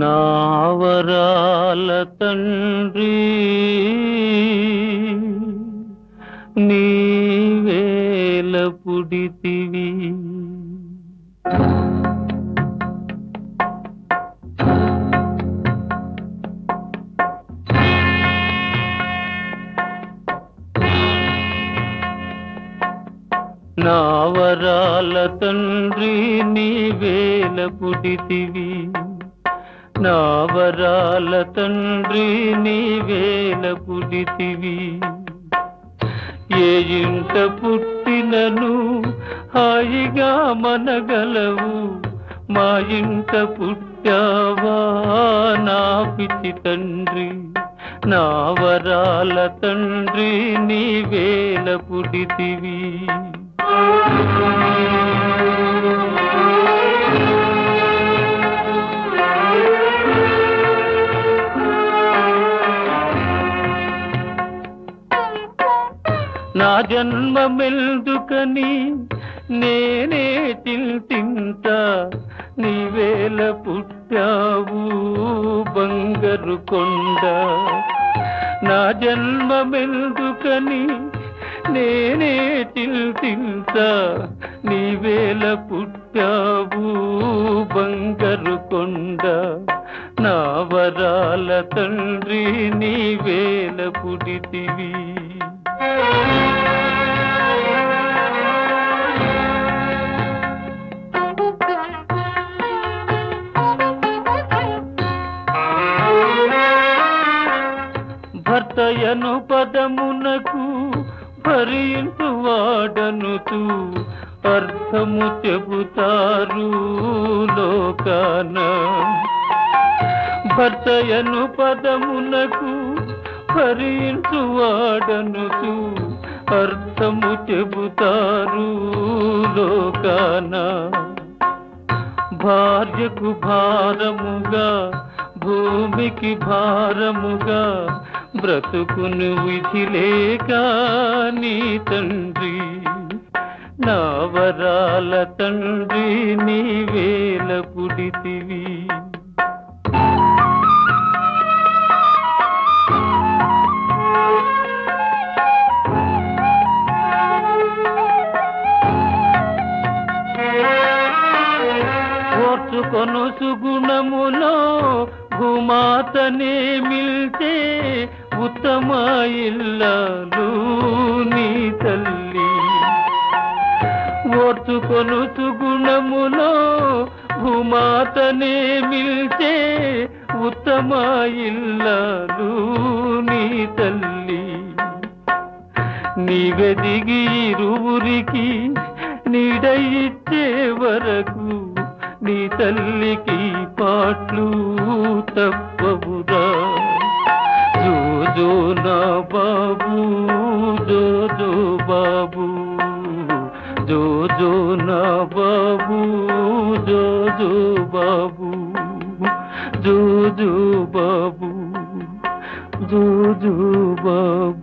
నావరాల తండ్రి నీవేల పుడితివి నావరాల తండ్రి నీవేల పుడితివి నావరాల తండ్రి నీవేల పుడితివి ఏ ఇంట పుట్టినను హాయిగా మనగలవు మా ఇంట పుట్టావా నా పిచ్చి తండ్రి నా వరాల తండ్రి నీవేల పుడితివి నా జన్మమెల్దుకని నేనే చింతింత నీవేల పుట్టావు బంగారు కొండ నా జన్మమెల్దుకని నేనే చింతింత నీవేల పుట్టావు బంగారు కొండ నా వరాల తండ్రి నీవేల పుడితివి భర్తయను పదమునకు భరించు వాడనుతూ అర్థము చెబుతారు లోకాన భర్తయను పదమునకు భరించు వాడనుతూ అర్థము చెబుతారు లోకాన భార్యకు భారముగా భూమికి భారముగా బ్రతుకును విధి లేక నీ తండ్రి నా వరాల తండ్రి నీ వేల పుడితివి ఓర్చుకొను సుగుణములో భూమాతనే మిల్చే ఉత్తమ ఇల్లాలు నీ తల్లి ఓర్చుకొను సుగుణములో భూమాతనే మిల్చే ఉత్తమ ఇల్లాలు నీ తల్లి నీవెదిగి ఇరువురికి నీడ ఇచ్చే వరకు నీ తల్లికి పాట్లు తప్పవురా జోజో నా బాబు జోజో బాబు జోజో నా బాబు జోజో బాబు జోజో బాబు జోజో బాబు